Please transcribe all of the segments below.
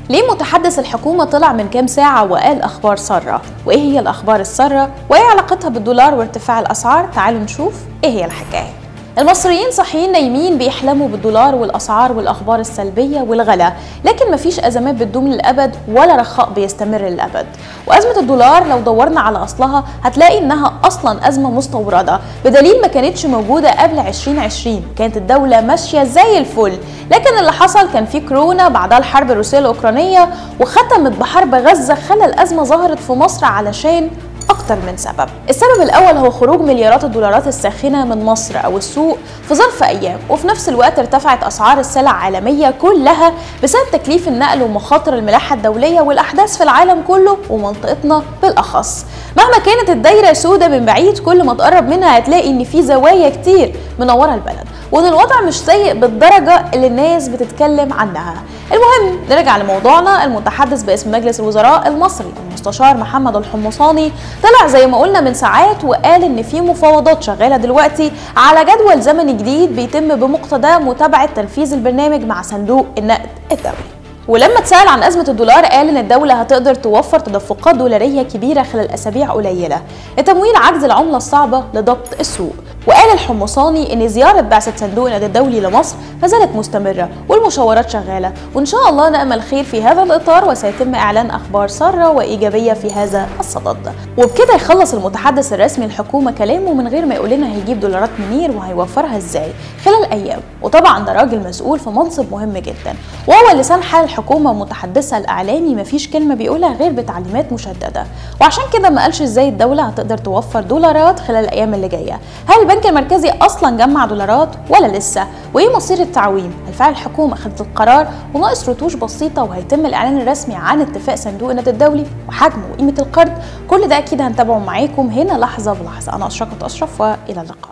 ليه متحدث الحكومة طلع من كام ساعة وقال أخبار سارة؟ وإيه هي الأخبار السارة؟ وإيه علاقتها بالدولار وارتفاع الأسعار؟ تعالوا نشوف إيه هي الحكاية المصريين صحيين نايمين بيحلموا بالدولار والاسعار والاخبار السلبيه والغلا لكن مفيش ازمات بتدوم للابد ولا رخاء بيستمر للابد وازمه الدولار لو دورنا على اصلها هتلاقي انها اصلا ازمه مستورده بدليل ما كانتش موجوده قبل 2020 كانت الدوله ماشيه زي الفل لكن اللي حصل كان في كورونا بعدها الحرب الروسيه الاوكرانيه وختمت بحرب غزه خلى الازمه ظهرت في مصر علشان أكتر من سبب السبب الأول هو خروج مليارات الدولارات الساخنة من مصر أو السوق في ظرف أيام وفي نفس الوقت ارتفعت أسعار السلع العالمية كلها بسبب تكليف النقل ومخاطر الملاحة الدولية والأحداث في العالم كله ومنطقتنا بالأخص مهما كانت الدايرة سودة من بعيد كل ما تقرب منها هتلاقي إن في زوايا كتير منورة البلد وإن الوضع مش سيء بالدرجة اللي الناس بتتكلم عنها المهم نرجع لموضوعنا المتحدث باسم مجلس الوزراء المصري المستشار محمد الحمصاني طلع زي ما قلنا من ساعات وقال ان في مفاوضات شغاله دلوقتي على جدول زمني جديد بيتم بمقتضى متابعه تنفيذ البرنامج مع صندوق النقد الدولي ولما اتسال عن ازمه الدولار قال ان الدوله هتقدر توفر تدفقات دولاريه كبيره خلال اسابيع قليله لتمويل عجز العمله الصعبه لضبط السوق وقال الحمصاني ان زياره بعثه صندوق النقد الدولي لمصر ما زالت مستمره والمشاورات شغاله وان شاء الله نامل خير في هذا الاطار وسيتم اعلان اخبار ساره وايجابيه في هذا الصدد وبكده يخلص المتحدث الرسمي للحكومه كلامه من غير ما يقول لنا هيجيب دولارات منين وهيوفرها ازاي خلال ايام وطبعا ده راجل مسؤول في منصب مهم جدا وهو لسان حال الحكومه ومتحدثها الاعلامي مفيش كلمه بيقولها غير بتعليمات مشدده وعشان كده ما قالش ازاي الدوله هتقدر توفر دولارات خلال الايام اللي جايه هل البنك المركزي اصلا جمع دولارات ولا لسه وايه مصير التعويم هل فعلا الحكومه خدت القرار وناقص رتوش بسيطه وهيتم الاعلان الرسمي عن اتفاق صندوق النقد الدولي وحجمه وقيمه القرض كل ده اكيد هنتابعه معاكم هنا لحظه بلحظه انا اشرقت اشرف والى اللقاء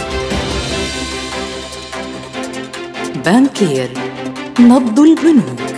بانكير نبض البنوك